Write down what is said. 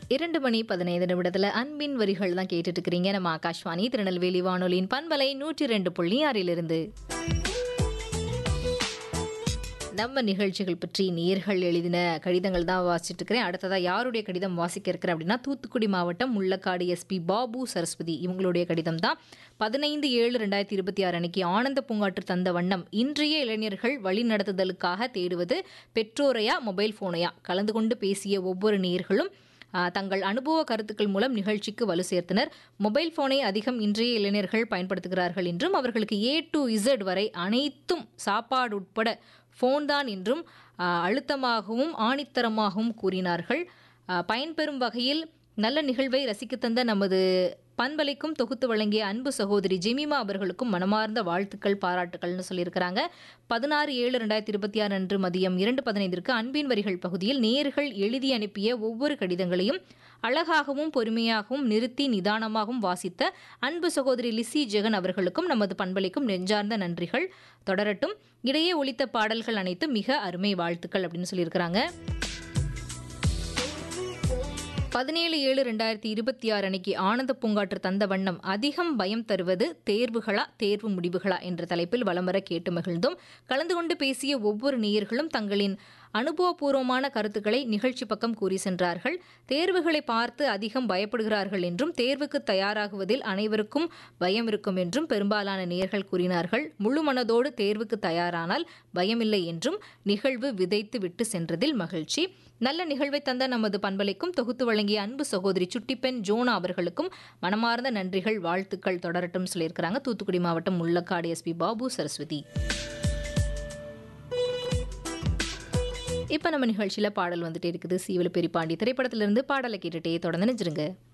இரண்டு மணி பதினைந்து நிமிடத்தில் அன்பின் வரிகள் தான் கேட்டுட்டு இருக்கிறீங்க நம்ம ஆகாஷ்வாணி திருநெல்வேலி வானொலியின் பண்பலை நூற்றி ரெண்டு புள்ளி ஆறிலிருந்து நம்ம நிகழ்ச்சிகள் பற்றி நேர்கள் எழுதின கடிதங்கள் தான் வாசிச்சுட்டு இருக்கிறேன் அடுத்ததாக யாருடைய கடிதம் வாசிக்க இருக்கிறேன் அப்படின்னா தூத்துக்குடி மாவட்டம் முள்ளக்காடு எஸ்பி பாபு சரஸ்வதி இவங்களுடைய கடிதம் தான் பதினைந்து ஏழு ரெண்டாயிரத்தி இருபத்தி ஆறு அன்னைக்கு ஆனந்த பூங்காற்று தந்த வண்ணம் இன்றைய இளைஞர்கள் வழிநடத்துதலுக்காக தேடுவது பெற்றோரையா மொபைல் ஃபோனையா கலந்து கொண்டு பேசிய ஒவ்வொரு நேர்களும் ஆஹ், தங்கள் அனுபவ கருத்துக்கள் மூலம் நிகழ்ச்சிக்கு வலு சேர்த்தனர் மொபைல் போனை அதிகம் இன்றைய இளைஞர்கள் பயன்படுத்துகிறார்கள் என்றும் அவர்களுக்கு ஏ டு இசட் வரை அனைத்தும் சாப்பாடு உட்பட ஃபோன் தான் என்றும் ஆஹ், அழுத்தமாகவும் ஆணித்தரமாகவும் கூறினார்கள் ஆஹ், பயன்பெறும் வகையில் நல்ல நிகழ்வை ரசிக்கத் தந்த நமது பண்பலைக்கும் தொகுத்து வழங்கிய அன்பு சகோதரி ஜெமிமா அவர்களுக்கும் மனமார்ந்த வாழ்த்துக்கள் பாராட்டுக்கள்னு சொல்லியிருக்கிறாங்க பதினாறு ஏழு ரெண்டாயிரத்தி இருபத்தி ஆறு அன்று மதியம் இரண்டு பதினைந்திற்கு அன்பின் வரிகள் பகுதியில் நேர்கள் எழுதி அனுப்பிய ஒவ்வொரு கடிதங்களையும் அழகாகவும் பொறுமையாகவும் நிறுத்தி நிதானமாகவும் வாசித்த அன்பு சகோதரி லிசி ஜெகன் அவர்களுக்கும் நமது பண்பலைக்கும் நெஞ்சார்ந்த நன்றிகள் தொடரட்டும் இடையே ஒலித்த பாடல்கள் அனைத்தும் மிக அருமை வாழ்த்துக்கள் அப்படின்னு சொல்லியிருக்கிறாங்க பதினேழு ஏழு ரெண்டாயிரத்தி இருபத்தி ஆறு அன்னைக்கு ஆனந்த பூங்காற்று தந்த வண்ணம் அதிகம் பயம் தருவது தேர்வுகளா தேர்வு முடிவுகளா என்ற தலைப்பில் வலம் வர கேட்டு மகிழ்ந்தோம் கலந்து கொண்டு பேசிய ஒவ்வொரு நேயர்களும் தங்களின் அனுபவபூர்வமான கருத்துக்களை நிகழ்ச்சி பக்கம் கூறி சென்றார்கள் தேர்வுகளை பார்த்து அதிகம் பயப்படுகிறார்கள் என்றும் தேர்வுக்கு தயாராகுவதில் அனைவருக்கும் பயம் இருக்கும் என்றும் பெரும்பாலான நேயர்கள் கூறினார்கள் முழு மனதோடு தேர்வுக்கு தயாரானால் பயமில்லை என்றும் நிகழ்வு விதைத்து விட்டு சென்றதில் மகிழ்ச்சி நல்ல நிகழ்வை தந்த நமது பண்பலைக்கும் தொகுத்து வழங்கிய அன்பு சகோதரி சுட்டிப்பெண் ஜோனா அவர்களுக்கும் மனமார்ந்த நன்றிகள் வாழ்த்துக்கள் தொடரட்டும் சொல்லியிருக்கிறாங்க தூத்துக்குடி மாவட்டம் முள்ளக்காடு எஸ்பி பாபு சரஸ்வதி இப்போ நம்ம நிகழ்ச்சியில் பாடல் வந்துட்டே இருக்குது சீவல பெரியபாண்டி திரைப்படத்திலிருந்து பாடலை கேட்டுட்டே தொடர்ந்து நினைச்சிருங்க